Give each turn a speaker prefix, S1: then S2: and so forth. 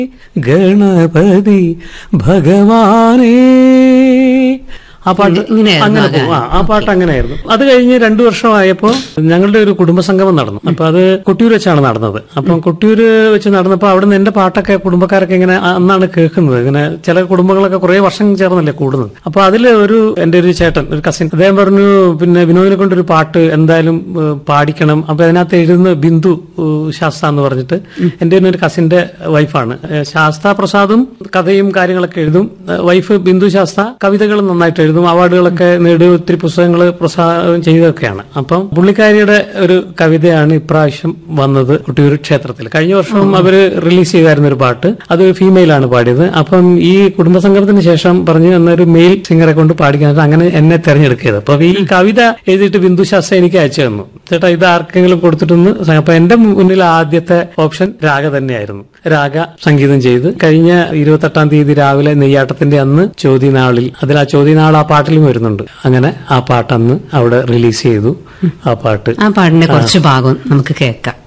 S1: ഗണപതി ഭഗവാനേ ആ പാട്ട്
S2: ഇങ്ങനെയായിരുന്നു
S1: അങ്ങനെ
S2: ആ
S1: പോകും ആ, ആ പാട്ട് അങ്ങനെയായിരുന്നു അത് കഴിഞ്ഞ് രണ്ടു വർഷമായപ്പോ ഞങ്ങളുടെ ഒരു കുടുംബസംഗമം നടന്നു അപ്പൊ അത് കൊട്ടിയൂർ വെച്ചാണ് നടന്നത് അപ്പം കൊട്ടിയൂര് വെച്ച് നടന്നപ്പോ അവിടെ നിന്ന് എന്റെ പാട്ടൊക്കെ കുടുംബക്കാരൊക്കെ ഇങ്ങനെ ആ- അന്നാണ് കേൾക്കുന്നത് ഇങ്ങനെ ചില കുടുംബങ്ങളൊക്കെ കുറെ വർഷം ചേർന്നല്ലേ കൂടുന്നത് അപ്പൊ അതിൽ ഒരു എന്റെ ഒരു ചേട്ടൻ ഒരു കസിൻ അദ്ദേഹം പറഞ്ഞു പിന്നെ വിനോദിനെ കൊണ്ടൊരു പാട്ട് എന്തായാലും ഏഹ്, പാടിക്കണം അപ്പൊ അതിനകത്ത് എഴുതുന്ന ബിന്ദു ഏഹ്, ശാസ്ത എന്ന് പറഞ്ഞിട്ട് എന്റെ തന്നെ ഒരു കസിന്റെ വൈഫാണ് ഏഹ്, ശാസ്ത പ്രസാദും കഥയും കാര്യങ്ങളൊക്കെ എഴുതും ഏഹ്, വൈഫ് ബിന്ദു ശാസ്ത കവിതകൾ നന്നായിട്ട് എഴുതും അവാർഡുകളൊക്കെ നേടി ഒത്തിരി പുസ്തകങ്ങൾ പ്രസാദം ചെയ്തൊക്കെയാണ് അപ്പം പുള്ളിക്കാരിയുടെ ഒരു കവിതയാണ് ഇപ്രാവശ്യം വന്നത് കൊട്ടിയൂർ ക്ഷേത്രത്തിൽ കഴിഞ്ഞ വർഷം അവര് റിലീസ് ചെയ്തായിരുന്ന ഒരു പാട്ട് അത് ഫീമെയിലാണ് പാടിയത് അപ്പം ഈ കുടുംബസംഗമത്തിന് ശേഷം പറഞ്ഞു എന്നൊരു മെയിൽ സിംഗറെ കൊണ്ട് പാടിക്കാനായിട്ട് അങ്ങനെ എന്നെ തെരഞ്ഞെടുക്കിയത് അപ്പൊ ഈ കവിത എഴുതിയിട്ട് ബിന്ദു ശാസ്ത്ര എനിക്ക് അയച്ചു തന്നു ചേട്ടാ ഇത് ആർക്കെങ്കിലും കൊടുത്തിട്ടൊന്ന് സ- അപ്പൊ എന്റെ മുന്നിൽ ആദ്യത്തെ ഓപ്ഷൻ രാഗ തന്നെയായിരുന്നു രാഗ സംഗീതം ചെയ്ത് കഴിഞ്ഞ ഇരുപത്തെട്ടാം തീയതി രാവിലെ നെയ്യാട്ടത്തിന്റെ അന്ന് ചോദ്യനാളിൽ അതിൽ ആ ചോദ്യനാൾ ആ പാട്ടിലും വരുന്നുണ്ട് അങ്ങനെ ആ പാട്ട് അന്ന് അവിടെ റിലീസ് ചെയ്തു ആ പാട്ട്
S2: ആ പാടിന്റെ കുറച്ച് ഭാഗം നമുക്ക് കേൾക്കാം